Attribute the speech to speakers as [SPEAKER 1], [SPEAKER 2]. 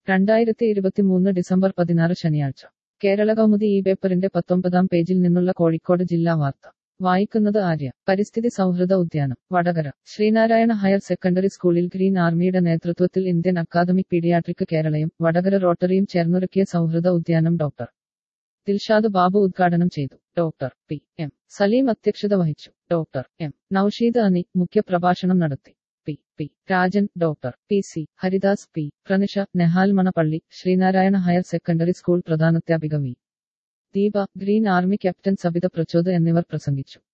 [SPEAKER 1] രണ്ടായിരത്തി ഇരുപത്തിമൂന്ന് ഡിസംബർ പതിനാറ് ശനിയാഴ്ച കേരള കൗമുദി ഈ പേപ്പറിന്റെ പത്തൊമ്പതാം പേജിൽ നിന്നുള്ള കോഴിക്കോട് ജില്ലാ വാർത്ത വായിക്കുന്നത് ആര്യ പരിസ്ഥിതി സൗഹൃദ ഉദ്യാനം വടകര ശ്രീനാരായണ ഹയർ സെക്കൻഡറി സ്കൂളിൽ ഗ്രീൻ ആർമിയുടെ നേതൃത്വത്തിൽ ഇന്ത്യൻ അക്കാദമിക് പീഡിയാട്രിക് കേരളയും വടകര റോട്ടറിയും ചേർന്നൊരുക്കിയ സൗഹൃദ ഉദ്യാനം ഡോക്ടർ ദിൽഷാദ് ബാബു ഉദ്ഘാടനം ചെയ്തു ഡോക്ടർ പി എം സലീം അധ്യക്ഷത വഹിച്ചു ഡോക്ടർ എം നൌഷീദ് അനി മുഖ്യപ്രഭാഷണം നടത്തി P P Rajan doctor P C Haridas P Pranisha Nehal Manappally Sreenarayana higher secondary school പ്രധാനാധ്യാപിക V Deepa Green Army captain Sabitha Prachod എന്നിവർ പ്രസംഗിച്ചു